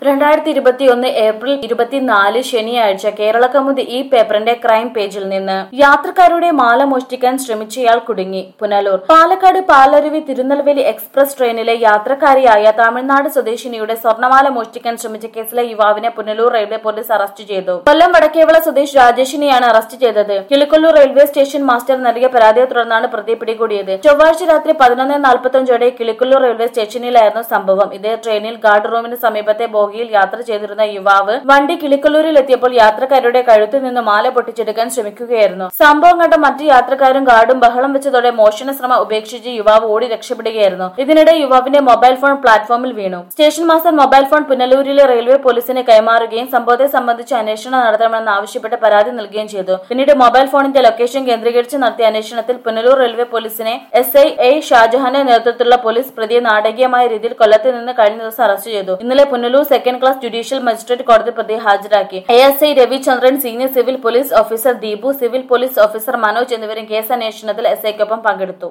രണ്ടായിരത്തി ഇരുപത്തിയൊന്ന് ഏപ്രിൽ ഇരുപത്തിനാല് ശനിയാഴ്ച കേരളകൗമുദി ഈ പേപ്പറിന്റെ ക്രൈം പേജിൽ നിന്ന് യാത്രക്കാരുടെ മാല മോഷ്ടിക്കാൻ ശ്രമിച്ചയാൾ കുടുങ്ങി പുനലൂർ പാലക്കാട് പാലരുവി തിരുനെൽവേലി എക്സ്പ്രസ് ട്രെയിനിലെ യാത്രക്കാരിയായ തമിഴ്നാട് സ്വദേശിനിയുടെ സ്വർണ്ണമാല മോഷ്ടിക്കാൻ ശ്രമിച്ച കേസിലെ യുവാവിനെ പുനലൂർ റെയിൽവേ പോലീസ് അറസ്റ്റ് ചെയ്തു കൊല്ലം വടക്കേവള സ്വദേശി രാജേഷിനെയാണ് അറസ്റ്റ് ചെയ്തത് കിളിക്കൊല്ലൂർ റെയിൽവേ സ്റ്റേഷൻ മാസ്റ്റർ നൽകിയ പരാതിയെ തുടർന്നാണ് പ്രതി പിടികൂടിയത് ചൊവ്വാഴ്ച രാത്രി പതിനൊന്ന് നാൽപ്പത്തഞ്ചോടെ കിളിക്കൊല്ലൂർ റെയിൽവേ സ്റ്റേഷനിലായിരുന്നു സംഭവം ഇതേ ട്രെയിനിൽ ഗാർഡ് റൂമിന് സമീപത്തെ ബോഗിയിൽ യാത്ര ചെയ്തിരുന്ന യുവാവ് വണ്ടി കിളിക്കൊല്ലൂരിൽ എത്തിയപ്പോൾ യാത്രക്കാരുടെ കഴുത്തിൽ നിന്ന് മാല പൊട്ടിച്ചെടുക്കാൻ ശ്രമിക്കുകയായിരുന്നു സംഭവം കണ്ട മറ്റു യാത്രക്കാരും ഗാർഡും ബഹളം വെച്ചതോടെ മോഷണ ശ്രമം ഉപേക്ഷിച്ച് യുവാവ് ഓടി രക്ഷപ്പെടുകയായിരുന്നു ഇതിനിടെ യുവാവിന്റെ മൊബൈൽ ഫോൺ പ്ലാറ്റ്ഫോമിൽ വീണു സ്റ്റേഷൻ മാസ്റ്റർ മൊബൈൽ ഫോൺ പുനലൂരിലെ റെയിൽവേ പോലീസിന് കൈമാറുകയും സംഭവത്തെ സംബന്ധിച്ച് അന്വേഷണം നടത്തണമെന്ന് ആവശ്യപ്പെട്ട് പരാതി നൽകുകയും ചെയ്തു പിന്നീട് മൊബൈൽ ഫോണിന്റെ ലൊക്കേഷൻ കേന്ദ്രീകരിച്ച് നടത്തിയ അന്വേഷണത്തിൽ പുനലൂർ റെയിൽവേ പോലീസിനെ എസ് ഐ എ ഷാജഹാന്റെ നേതൃത്വത്തിലുള്ള പോലീസ് പ്രതിയെ നാടകീയമായ രീതിയിൽ കൊല്ലത്ത് നിന്ന് കഴിഞ്ഞ ദിവസം അറസ്റ്റ് ചെയ്തു ഇന്നലെ Punalur second class judicial magistrate കോടതി പ്രതിയെ ഹാജരാക്കി A S I Ravichandran senior civil police officer Deepu civil police officer Manoj എന്നിവരും കേസ് അന്വേഷണത്തിൽ എസ് ഐക്കൊപ്പം പങ്കെടുത്തു